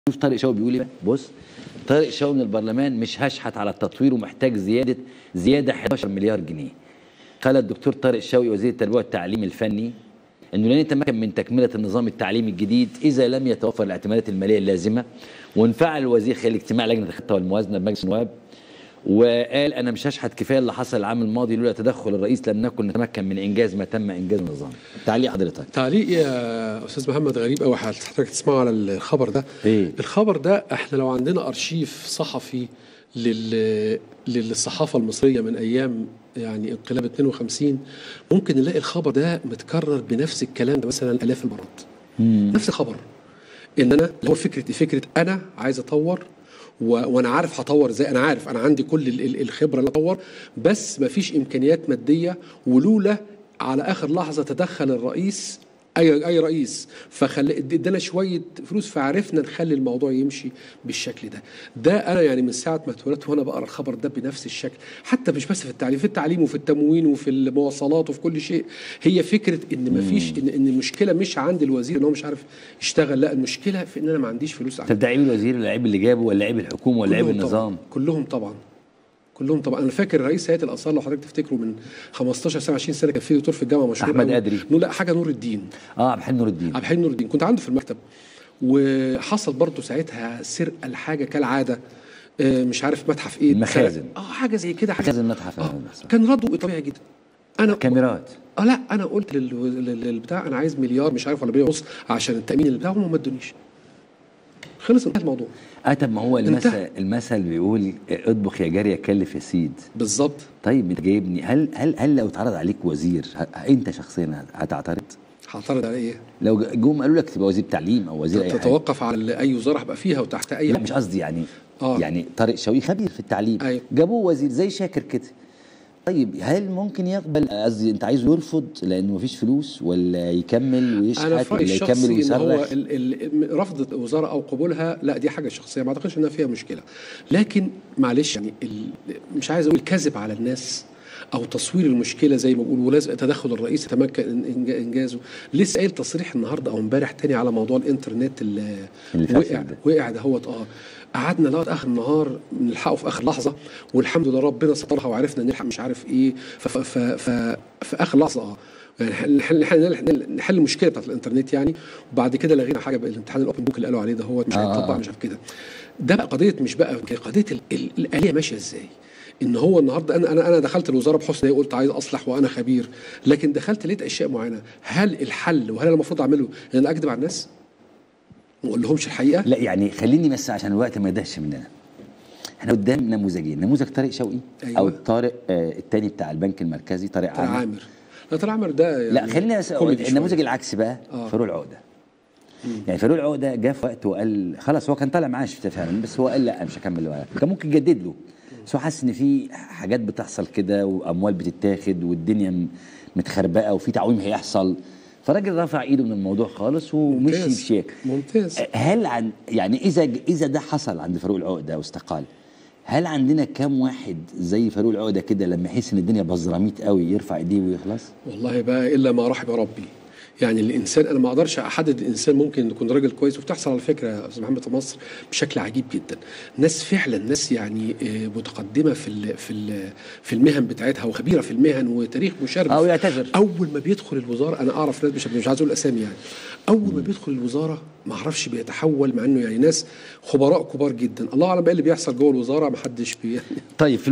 شوف طارق شوقي بيقول ايه بقى بص طارق شوقي من البرلمان مش هشحت على التطوير ومحتاج زياده زياده 11 مليار جنيه قال الدكتور طارق شوقي وزير التربيه والتعليم الفني انه لن يتمكن من تكمله النظام التعليمي الجديد اذا لم يتوفر الاعتمادات الماليه اللازمه وانفعل الوزير خلال اجتماع لجنه الخطه والموازنه بمجلس النواب وقال انا مش هشحت كفايه اللي حصل العام الماضي لولا تدخل الرئيس لم نكن نتمكن من انجاز ما تم انجاز النظام تعليق حضرتك تعليق يا استاذ محمد غريب قوي حضرتك تسمعوا على الخبر ده إيه؟ الخبر ده احنا لو عندنا ارشيف صحفي لل للصحافه المصريه من ايام يعني انقلاب 52 ممكن نلاقي الخبر ده متكرر بنفس الكلام ده مثلا الاف المرات نفس الخبر ان انا اللي هو فكره فكره انا عايز اطور و... وانا عارف هطور ازاي انا عارف انا عندي كل ال- ال- الخبره اللي اطور بس مفيش امكانيات ماديه ولولا على اخر لحظه تدخل الرئيس اي اي رئيس فخل ادانا شويه فلوس فعرفنا نخلي الموضوع يمشي بالشكل ده ده انا يعني من ساعه ما اتولدت وانا بقرا الخبر ده بنفس الشكل حتى مش بس في التعليم في التعليم وفي التموين وفي المواصلات وفي كل شيء هي فكره ان مفيش ان ان المشكله مش عند الوزير ان هو مش عارف يشتغل لا المشكله في ان انا ما عنديش فلوس طب ده عيب الوزير ولا عيب اللي جابه ولا عيب الحكومه ولا عيب كلهم النظام طبعا. كلهم طبعا كلهم طبعا انا فاكر رئيس هيئه الاثار لو حضرتك تفتكروا من 15 سنه 20 سنه كان في دكتور في الجامعه مشهور أحمد قوي. أدري. نو لا حاجه نور الدين اه عبد الحليم نور الدين عبد الحليم نور الدين كنت عنده في المكتب وحصل برضه ساعتها سرقه لحاجه كالعاده آه، مش عارف متحف ايه المخازن. اه حاجه زي كده حاجه مخازن متحف آه. بس. كان رده طبيعي جدا انا كاميرات اه لا انا قلت لل- لل- للبتاع انا عايز مليار مش عارف ولا مليار ونص عشان التامين اللي بتاعه هم ما ادونيش خلص انتهى الموضوع اه طب ما هو المثل انتهى. المثل بيقول اطبخ يا جاريه كلف يا سيد بالظبط طيب انت جايبني هل هل هل لو اتعرض عليك وزير ه- انت شخصيا هتعترض؟ هعترض على ايه؟ لو جم قالوا لك تبقى وزير تعليم او وزير اي حاجه تتوقف على اي وزاره هبقى فيها وتحت اي لا مش قصدي يعني آه. يعني طارق شوقي خبير في التعليم أيوة. جابوه وزير زي شاكر كده طيب هل ممكن يقبل قصدي انت عايزه يرفض لانه مفيش فلوس ولا يكمل انا ويشحت في رايي ولا يكمل الشخصي ان هو ويصرخ ال- ال- رفض الوزاره او قبولها لا دي حاجه شخصيه ما اعتقدش انها فيها مشكله لكن معلش يعني ال- مش عايز اقول كذب على الناس او تصوير المشكله زي ما بيقولوا ولازم تدخل الرئيس يتمكن إن- إنج- انجازه لسه قايل تصريح النهارده او امبارح تاني على موضوع الانترنت اللي اللي فاسد وقع ده. وقع دهوت اه قعدنا لغايه اخر النهار نلحقه في اخر لحظه والحمد لله ربنا سترها وعرفنا نلحق مش عارف ايه ف ف ف ف في اخر لحظه اه يعني نحل نحل نحل, نحل المشكله بتاعت الانترنت يعني وبعد كده لغينا حاجه بقى الامتحان الاوبن بوك اللي قالوا عليه ده هو مش آه. هيطبق مش عارف كده ده بقى قضيه مش بقى قضيه ال- ال- الاليه ماشيه ازاي ان هو النهارده انا انا انا دخلت الوزاره بحسن نيه قلت عايز اصلح وانا خبير لكن دخلت لقيت اشياء معينه هل الحل وهل انا المفروض اعمله ان انا اكذب على الناس ما اقول لهمش الحقيقه لا يعني خليني بس عشان الوقت ما يضيعش مننا احنا قدام نموذجين نموذج طارق شوقي أيوة. او طارق آه التاني بتاع البنك المركزي طارق طارق عامر عامر لا طارق عامر ده يعني لا خلينا بس كوميدي شوية. النموذج العكسي بقى آه. فاروق العقده يعني فاروق العقده جه في وقت وقال خلاص هو كان طالع معاش فعلا بس هو قال لا مش هكمل معاه. كان ممكن يجدد له بس هو حاسس ان في حاجات بتحصل كده واموال بتتاخد والدنيا م- متخربقه وفي تعويم هيحصل فالراجل رفع ايده من الموضوع خالص ومشي ممتاز. بشيك ممتاز هل عن يعني اذا اذا ده حصل عند فاروق العقده واستقال هل عندنا كام واحد زي فاروق العقده كده لما يحس ان الدنيا بزراميط قوي يرفع ايديه ويخلص؟ والله بقى الا ما رحم ربي يعني الانسان انا ما اقدرش احدد الانسان ممكن يكون راجل كويس وبتحصل على فكره يا استاذ محمد في مصر بشكل عجيب جدا ناس فعلا ناس يعني آه، متقدمه في ال في ال في المهن بتاعتها وخبيره في المهن وتاريخ مشرف أو يعتذر. اول ما بيدخل الوزاره انا اعرف ناس مش مش عايز اقول اسامي يعني اول ما بيدخل الوزاره ما اعرفش بيتحول مع انه يعني ناس خبراء كبار جدا الله اعلم بقى اللي بيحصل جوه الوزاره ما حدش بي طيب